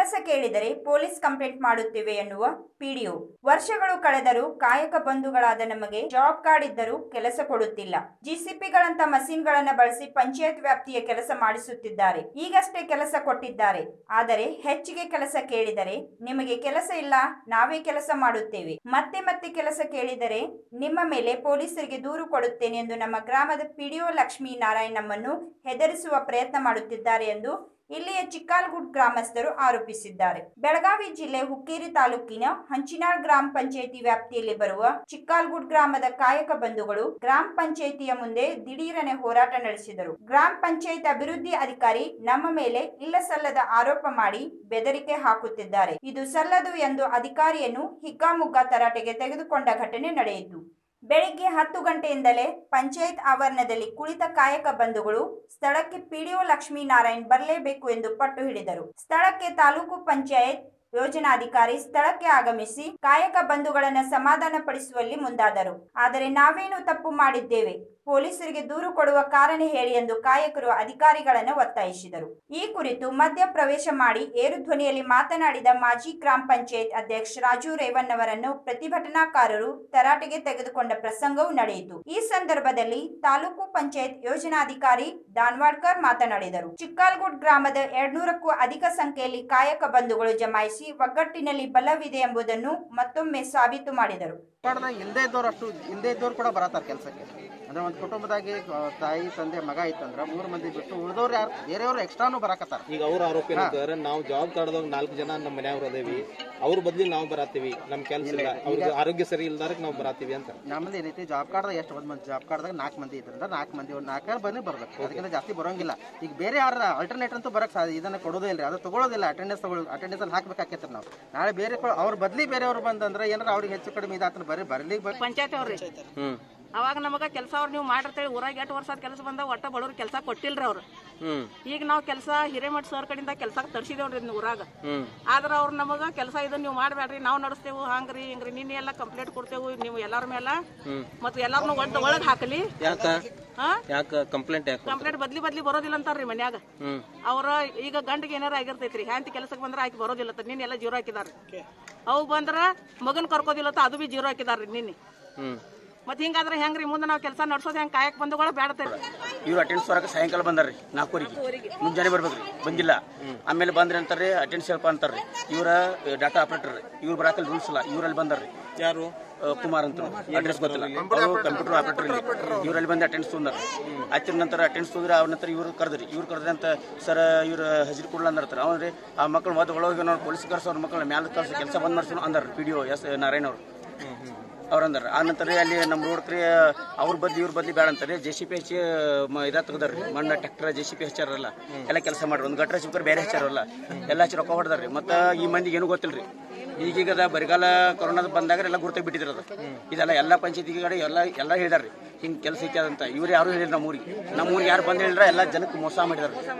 ಕೆಲಸ ಕೇಳಿದರೆ police complaint ಮಾಡುತ್ತೇವೆ ಎನ್ನುವ ಪಿಡಿಒ ವರ್ಷಗಳು ಕಳೆದರೂ ಕಾಯಕ ಬಂಧುಗಳಾದ ನಮಗೆ ಜಾಬ್ ಕಾರ್ಡ್ ಇದ್ದರೂ ಕೆಲಸ ಕೊಡುತ್ತಿಲ್ಲ ಜಿಸಿಪಿಗಳಂತ ಮಷೀನ್ಗಳನ್ನ ಬಳಸಿ ಪಂಚಾಯತ್ ವ್ಯಾಪ್ತಿಯ ಕೆಲಸ ಮಾಡಿಸುತ್ತಿದ್ದಾರೆ ಈಗಷ್ಟೇ ಕೆಲಸ ಕೊಟ್ಟಿದ್ದಾರೆ ಆದರೆ ಹೆಚ್ಚಿಗೆ ಕೆಲಸ ಕೇಳಿದರೆ ನಿಮಗೆ ಕೆಲಸ ಇಲ್ಲ ನಾವೇ ಕೆಲಸ ಮಾಡುತ್ತೇವೆ ಮತ್ತೆ ಮತ್ತೆ ಕೆಲಸ ಕೇಳಿದರೆ ನಿಮ್ಮ ಮೇಲೆ ಪೊಲೀಸರಿಗೆ ದೂರು ಕೊಡುತ್ತೇನೆ ಎಂದು ನಮ್ಮ ಗ್ರಾಮದ ಪಿಡಿಒ ಲಕ್ಷ್ಮೀ ನಾರಾಯಣ್ ನಮ್ಮನ್ನು ಹೆದರಿಸುವ ಪ್ರಯತ್ನ ಮಾಡುತ್ತಿದ್ದಾರೆ ಎಂದು ಇಲ್ಲಿಯ ಚಿಕ್ಕಾಲ್ಗುಡ್ ಗ್ರಾಮಸ್ಥರು ಆರೋಪಿಸಿದ್ದಾರೆ ಬೆಳಗಾವಿ ಜಿಲ್ಲೆ ಹುಕ್ಕೇರಿ ತಾಲೂಕಿನ ಹಂಚಿನಾಳ್ ಗ್ರಾಮ ಪಂಚಾಯಿತಿ ವ್ಯಾಪ್ತಿಯಲ್ಲಿ ಬರುವ ಚಿಕ್ಕಾಲ್ಗುಡ್ ಗ್ರಾಮದ ಕಾಯಕ ಬಂಧುಗಳು ಗ್ರಾಮ ಪಂಚಾಯಿತಿಯ ಮುಂದೆ ದಿಢೀರನೆ ಹೋರಾಟ ನಡೆಸಿದರು ಗ್ರಾಮ ಪಂಚಾಯತ್ ಅಭಿವೃದ್ಧಿ ಅಧಿಕಾರಿ ನಮ್ಮ ಮೇಲೆ ಇಲ್ಲ ಸಲ್ಲದ ಆರೋಪ ಮಾಡಿ ಬೆದರಿಕೆ ಹಾಕುತ್ತಿದ್ದಾರೆ ಇದು ಸಲ್ಲದು ಎಂದು ಅಧಿಕಾರಿಯನ್ನು ಹಿಗ್ಗಾಮುಗ್ಗಾ ತರಾಟೆಗೆ ತೆಗೆದುಕೊಂಡ ಘಟನೆ ನಡೆಯಿತು ಬೆಳಿಗ್ಗೆ ಹತ್ತು ಗಂಟೆಯಿಂದಲೇ ಪಂಚಾಯತ್ ಆವರಣದಲ್ಲಿ ಕುಳಿತ ಕಾಯಕ ಬಂಧುಗಳು ಸ್ಥಳಕ್ಕೆ ಪಿಡಿಒ ಲಕ್ಷ್ಮೀನಾರಾಯಣ್ ಬರಲೇಬೇಕು ಎಂದು ಪಟ್ಟು ಹಿಡಿದರು ಸ್ಥಳಕ್ಕೆ ತಾಲೂಕು ಪಂಚಾಯತ್ ಯೋಜನಾಧಿಕಾರಿ ಸ್ಥಳಕ್ಕೆ ಆಗಮಿಸಿ ಕಾಯಕ ಬಂಧುಗಳನ್ನ ಸಮಾಧಾನ ಪಡಿಸುವಲ್ಲಿ ಮುಂದಾದರು ಆದರೆ ನಾವೇನು ತಪ್ಪು ಮಾಡಿದ್ದೇವೆ ಪೊಲೀಸರಿಗೆ ದೂರು ಕೊಡುವ ಕಾರಣ ಹೇಳಿ ಎಂದು ಕಾಯಕರು ಅಧಿಕಾರಿಗಳನ್ನು ಒತ್ತಾಯಿಸಿದರು ಈ ಕುರಿತು ಮಧ್ಯ ಪ್ರವೇಶ ಮಾಡಿ ಏರು ಧ್ವನಿಯಲ್ಲಿ ಮಾತನಾಡಿದ ಮಾಜಿ ಗ್ರಾಮ ಪಂಚಾಯತ್ ಅಧ್ಯಕ್ಷ ರಾಜು ರೇವಣ್ಣವರನ್ನು ಪ್ರತಿಭಟನಾಕಾರರು ತರಾಟೆಗೆ ತೆಗೆದುಕೊಂಡ ಪ್ರಸಂಗವೂ ನಡೆಯಿತು ಈ ಸಂದರ್ಭದಲ್ಲಿ ತಾಲೂಕು ಪಂಚಾಯತ್ ಯೋಜನಾಧಿಕಾರಿ ದಾನ್ವಾಡ್ಕರ್ ಮಾತನಾಡಿದರು ಚಿಕ್ಕಾಲ್ಗುಡ್ ಗ್ರಾಮದ ಎರಡ್ನೂರಕ್ಕೂ ಅಧಿಕ ಸಂಖ್ಯೆಯಲ್ಲಿ ಕಾಯಕ ಬಂಧುಗಳು ಜಮಾಯಿಸಿ ಒಗ್ಗಟ್ಟಿನಲ್ಲಿ ಬಲವಿದೆ ಎಂಬುದನ್ನು ಮತ್ತೊಮ್ಮೆ ಸಾಬೀತು ಮಾಡಿದರು ಕನ್ನಡದಾಗ ಇಲ್ಲದೇ ಇದ್ದವ್ರು ಅಷ್ಟು ಇಲ್ಲದೇ ಇದ್ದವ್ರು ಕೂಡ ಬರತ್ತಾರ ಕೆಲಸಕ್ಕೆ ಅಂದ್ರೆ ಒಂದು ಕುಟುಂಬದಾಗಿ ಆ, ತಾಯಿ ತಂದೆ ಮಗ ಇತ್ತಂದ್ರ ಮೂರು ಮಂದಿ ಬಿಟ್ಟು ಉಳಿದವ್ರು ಯಾರು ಬೇರೆಯವ್ರು ಎಕ್ಸ್ಟ್ರಾನು ಬರಾಕತ್ತಾರ ಈಗ ಅವ್ರ ಆರೋಪ ಏನಂತಾರೆ ನಾವು ಜಾಬ್ ಕಾರ್ಡ್ದಾಗ ನಾಲ್ಕು ಜನ ನಮ್ಮ ಮನ್ಯಾವ್ರು ಅದೇವಿ ಅವ್ರ ಬದ್ಲಿ ನಾವು ಬರಾತೀವಿ ನಮ್ ಕೆಲ್ಸ ಇಲ್ಲ ಅವ್ರಿಗೆ ಆರೋಗ್ಯ ಸರಿ ಇಲ್ದಾರಕ್ ನಾವು ಬರಾತೀವಿ ಅಂತ ನಮ್ಮದು ಏನೈತಿ ಜಾಬ್ ಕಾರ್ಡ್ದಾಗ ಎಷ್ಟು ಒಂದ್ ಮಂದಿ ಜಾಬ್ ಕಾರ್ಡ್ದಾಗ ನಾಲ್ಕು ಮಂದಿ ಇದ್ರಿಂದ ನಾಲ್ಕು ಮಂದಿ ಒಂದು ನಾಲ್ಕು ಬಂದು ಬರ್ಬೇಕು ಅದಕ್ಕಿಂತ ಜಾಸ್ತಿ ಬರೋಂಗಿಲ್ಲ ಈಗ ಬೇರೆ ಯಾರ ಆಲ್ಟರ್ನೇಟ್ ಅಂತೂ ಬರಕ್ ಸಾಧ್ಯ ಇದನ್ನ ಕೊಡೋದೇ ಇಲ್ಲ ಅದು ತಗೊಳ್ಳೋದಿಲ್ಲ ಅಟೆಂಡೆನ್ಸ್ ತಗೊಳ್ಳೋ ಅಟೆಂಡೆನ್ಸ್ ಅಲ್ಲಿ ಹಾಕ್ಬೇಕಾಕೈತೆ ನಾವು ನಾಳೆ ಬೇರೆ ಕೊ- ಅವ್ರ ಬದ್ಲಿ ಬೇರೆಯವ್ರು ಬಂದಂದ್ರೆ ಏನಾರ ಅವ್ರಿಗೆ ಹೆಚ್ಚು ಕಡಿಮೆ ಇದಾತನ ಬರೀ ಬರ್ಲಿಕ್ಕೆ ಬರ್ ಪಂಚಾಯತ್ ಅವ್ರಿ ಹ್ಮ್ ಅವಾಗ ನಮಗ ಕೆಲಸ ಅವ್ರು ನೀವು ಮಾಡಿರ್ತೇಳಿ ಊರಾಗ ಎಷ್ಟು ವರ್ಷ ಕೆಲಸ ಬಂದ ಒಟ್ಟ ಬಡವ್ರ ಕೆಲಸ ಕೊಟ್ಟಿಲ್ರಿ ಅವ್ರು ಹ್ಮ್ ಈಗ ನಾವು ಕೆಲಸ ಹಿರೇಮಠ ಸರ್ ಕಡೆಯಿಂದ ಕೆಲಸ ತರ್ಸಿದೇವ್ರಿ ಇದ್ನ ಊರಾಗ ಹ್ಮ್ ಆದ್ರ ಅವ್ರು ನಮಗ ಕೆಲಸ ಇದನ್ನ ನೀವು ಮಾಡಬೇಡ್ರಿ ನಾವು ನಡೆಸ್ತೇವು ಹಂಗ್ರಿ ಹಿಂಗ್ರಿ ನಿನ್ನೆ ಎಲ್ಲ ಕಂಪ್ಲೇಂಟ್ ಕೊಡ್ತೇವು ನೀವು ಎಲ್ಲಾರ ಮೇಲೆ ಮತ್ತೆ ಎಲ್ಲಾರನು ಒಟ್ಟು ಒಳಗ್ ಹಾಕಲಿ ಯಾಕ ಹಾ ಯಾಕ ಕಂಪ್ಲೇಂಟ್ ಯಾಕ ಕಂಪ್ಲೇಂಟ್ ಬದ್ಲಿ ಬದ್ಲಿ ಬರೋದಿಲ್ಲ ಅಂತಾರ್ರಿ ಮನ್ಯಾಗ ಹ್ಮ್ ಅವ್ರ ಈಗ ಗಂಡಿಗೆ ಏನಾರ ಆಗಿರ್ತೈತ್ರಿ ಹ್ಯಾಂತಿ ಕೆಲಸಕ್ಕೆ ಬಂದ್ರ ಆಕಿ ಬರೋದಿಲ್ಲ ಅಂತ ನಿನ್ನೆ ಎಲ್ಲ ಜೀರೋ ಹಾಕಿದಾರ್ರಿ ಅವು ಬಂದ್ರ ಮಗನ್ ಕರ್ಕೋದಿಲ್ಲ ಅಂತ ಅದು ಬಿ ಜೀರೋ ಹಾಕಿದಾರ್ರಿ ನಿನ್ನೆ ಹ್ಮ್ ಮತ್ ಹಿಂಗಾದ್ರೆ ಹೆಂಗ್ರಿ ಮುಂದೆ ನಾವು ಕೆಲಸ ನಡ್ಸೋದ್ ಹೆಂಗ್ ಕಾಯಕ್ ಬಂದುಗಳ ಬೇಡತೈತಿ ಇವ್ರು ಅಟೆಂಡ್ಸ್ ಹೊರಗೆ ಸಾಯಂಕಾಲ ಬಂದಾರ್ರಿ ನಾಲ್ಕೂರಿಗೆ ಮುಂಜಾನೆ ಬರ್ಬೇಕ್ರಿ ಬಂದಿಲ್ಲ ಆಮೇಲೆ ಬಂದ್ರಿ ಅಂತಾರ್ರಿ ಅಟೆಂಡ್ಸ್ ಹೆಲ್ಪ್ ಅಂತಾರ್ರಿ ಇವರ ಡಾಟಾ ಆಪರೇಟರ್ ಇವ್ರು ಬರಾಕಲ್ ರೂಲ್ಸ್ ಇಲ್ಲ ಇವರಲ್ಲಿ ಬಂದಾರ್ರಿ ಯಾರು ಆ, ಕುಮಾರ್ ಅಂತ ಅಡ್ರೆಸ್ ಗೊತ್ತಿಲ್ಲ ಅವರು ಕಂಪ್ಯೂಟರ್ ಆಪರೇಟರ್ ಇಲ್ಲಿ ಇವರಲ್ಲಿ ಬಂದು ಅಟೆಂಡ್ಸ್ ತೊಂದಾರ ಆಯ್ತಿನ ನಂತರ ಅಟೆಂಡ್ಸ್ ತೊಂದ್ರೆ ಅವ್ರ ನಂತರ ಇವ್ರು ಕರೆದ್ರಿ ಇವ್ರು ಕರೆದ್ರೆ ಅಂತ ಸರ್ ಇವ್ರು ಹಜಿರಿ ಕೊಡಲ್ಲ ಅಂದಿರ್ತಾರೆ ಅವ್ರಿ ಆ ಮಕ್ಕಳು ಮೊದಲು ಒಳಗೆ ನಾವು ಪೊಲೀಸ್ ಕರ್ಸೋ ಅವ್ರ ಮಕ್ಕಳ ಮ್ಯಾಲ ಕಳ್ಸಿ ಕೆಲಸ ಬಂದ್ ಮಾಡ್ಸೋನು ಅಂದಾರ P D O S Narayana ಅವರು ಅವ್ರು ಅಂದಾರ ಆ ನಂತರ ಅಲ್ಲಿ ನಮ್ಮ ರೋಡ್ ಕಡೆ ಅವ್ರ ಬದ್ಲಿ ಇವ್ರ ಬದ್ಲಿ ಬೇಡ ಅಂತಾರೆ ಜೆ ಸಿ ಪಿ ಹಚ್ಚಿ ಮ- ಇದ ತೆಗ್ದಾರ್ರಿ ಮಣ್ಣ ಟ್ರ್ಯಾಕ್ಟರ್ ಜೆ ಸಿ ಪಿ ಹಚ್ಚಾರಲ್ಲ ಎಲ್ಲ ಕೆಲಸ ಮಾಡ್ರಿ ಒಂದು ಗಟ್ರ ಚಿಕ್ಕರ್ ಬೇರೆ ಹಚ್ಚಾರಲ್ಲ ಎಲ್ಲ ಹಚ್ಚಿ ರೊಕ್ಕ ಹೊಡೆದಾರ್ರಿ ಮತ್ತು ಈ ಮಂದಿಗೆ ಏನೂ ಗೊತ್ತಿಲ್ರಿ ಈಗೀಗದ ಬರಿಗಾಲ ಕೊರೋನಾದ ಬಂದಾಗ ಎಲ್ಲ ಗುರ್ತಾಗಿ ಬಿಟ್ಟಿದ್ರು ಅದು ಇದೆಲ್ಲ ಎಲ್ಲ ಪಂಚಾಯತಿ ಕಡೆ ಎಲ್ಲ ಎಲ್ಲ ಹೇಳಿದಾರ್ರಿ ಹಿಂಗೆ ಕೆಲಸ ಐತೆ ಅದಂತ ಇವ್ರು ಯಾರು ಹೇಳಿಲ್ಲ ನಮ್ಮೂರಿಗೆ ನಮ್ಮೂರಿಗೆ ಯಾರು ಬಂದು ಹೇಳಿದ್ರೆ ಎಲ್ಲ ಜನಕ್ಕೆ ಮೋಸ ಮಾಡಿದಾರೆ